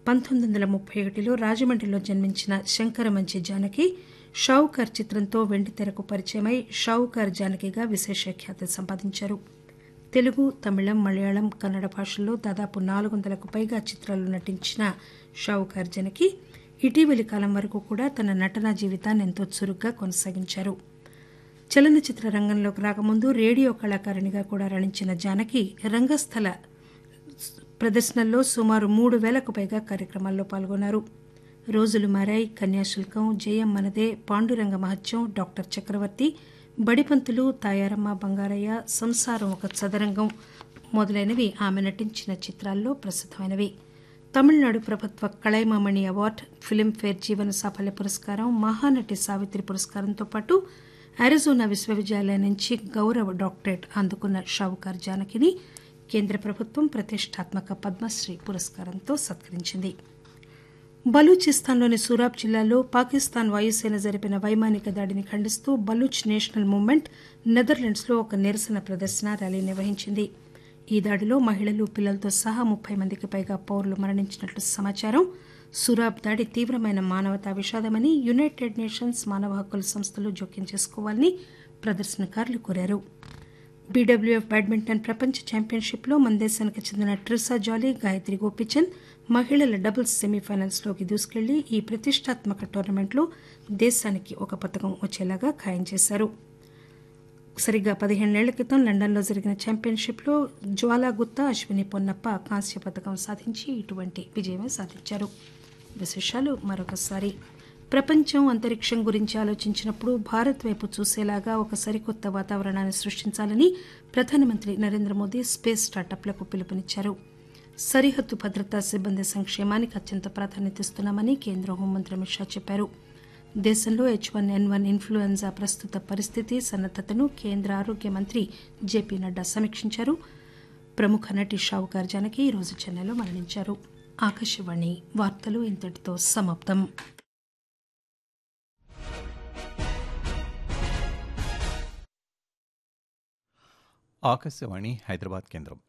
పంతొమ్మిది వందల ముప్పై ఒకటిలో రాజమండ్రిలో జన్మించిన శంకరమంచి జానకి షావుకార్ చిత్రంతో వెండితెరకు పరిచయమై షావుకార్ జానకిగా విశేష ఖ్యాతి సంపాదించారు తెలుగు తమిళం మలయాళం కన్నడ భాషల్లో దాదాపు నాలుగు వందలకు పైగా చిత్రాల్లో నటించిన షావుకార్ జనకి ఇటీవలి కాలం వరకు కూడా తన నటనా జీవితాన్ని ఎంతో చురుగ్గా కొనసాగించారు చలనచిత్ర రంగంలోకి రాకముందు రేడియో కళాకారిణిగా కూడా రాణించిన జానకి రంగస్థల ప్రదర్శనల్లో సుమారు మూడు వేలకు పైగా కార్యక్రమాల్లో పాల్గొన్నారు రోజులు మారాయి కన్యాశుల్కం జయం మనదే పాండురంగ మహత్యం డాక్టర్ చక్రవర్తి బడిపంతులు తాయారమ్మ బంగారయ్య సంసారం ఒక చదరంగం మొదలైనవి ఆమె నటించిన చిత్రాల్లో ప్రసిద్దమైనవి తమిళనాడు ప్రభుత్వ కళైమామణి అవార్డు ఫిలింఫేర్ జీవన సాఫల్య పురస్కారం మహానటి సావిత్రి పురస్కారంతో పాటు అరిజోనా విశ్వవిద్యాలయం నుంచి గౌరవ డాక్టరేట్ అందుకున్న షావుకార్ జానకిని కేంద్ర ప్రభుత్వం ప్రతిష్టాత్మక పద్మశ్రీ పురస్కారంతో సత్కరించింది బలూచిస్తాన్లోని సూరాబ్ జిల్లాలో పాకిస్తాన్ వాయుసేన జరిపిన వైమానిక దాడిని ఖండిస్తూ బలూచ్ నేషనల్ మూవ్మెంట్ నెదర్లాండ్స్లో ఒక నిరసన ప్రదర్శన ర్యాలీ నిర్వహించింది ఈ దాడిలో మహిళలు పిల్లలతో సహా ముప్పై మందికి పైగా పౌరులు మరణించినట్లు సమాచారం సురాబ్ దాడి తీవ్రమైన మానవతా విషాదమని యునైటెడ్ నేషన్స్ మానవ హక్కుల సంస్థలు జోక్యం చేసుకోవాలని ప్రదర్శనకారులు కోరారు బీడబ్ల్యూఎఫ్ బ్యాడ్మింటన్ ప్రపంచ ఛాంపియన్షిప్లో మన దేశానికి చెందిన ట్రిసా జాలీ గాయత్రి గోపిచంద్ మహిళల డబుల్స్ సెమీఫైనల్స్లోకి దూసుకెళ్లి ఈ ప్రతిష్టాత్మక టోర్నమెంట్లో దేశానికి ఒక పథకం వచ్చేలాగా ఖాయం చేశారు సరిగ్గా పదిహేనేళ్ల క్రితం లండన్లో జరిగిన ఛాంపియన్షిప్లో జ్వాలా గుత్తా అశ్విని పొన్నప్ప కాంస్య పథకం సాధించి ఇటువంటి విజయమే సాధించారు విశేషాలు మరొకసారి ప్రపంచం అంతరిక్షం గురించి ఆలోచించినప్పుడు భారత్ వైపు చూసేలాగా ఒక సరికొత్త వాతావరణాన్ని సృష్టించాలని ప్రధానమంత్రి నరేంద్ర మోదీ స్పేస్ స్టార్టప్లకు పిలుపునిచ్చారు సరిహద్దు భద్రతా సిబ్బంది సంక్షేమానికి అత్యంత ప్రాధాన్యతనిస్తున్నామని కేంద్ర హోంమంత్రి అమిత్ షా చెప్పారు దేశంలో H one N one influenza ప్రస్తుత పరిస్థితి సన్నద్దతను కేంద్ర ఆరోగ్య మంత్రి జేపీ నడ్డా సమీక్షించారు ప్రముఖ నటి షావుకార్ జానకి ఈరోజు చెన్నైలో మరణించారు ఆకాశవాణి వార్తలు ఇంతటితో సమాప్తం ఆకాశవాణి హైదరాబాద్ కేంద్రం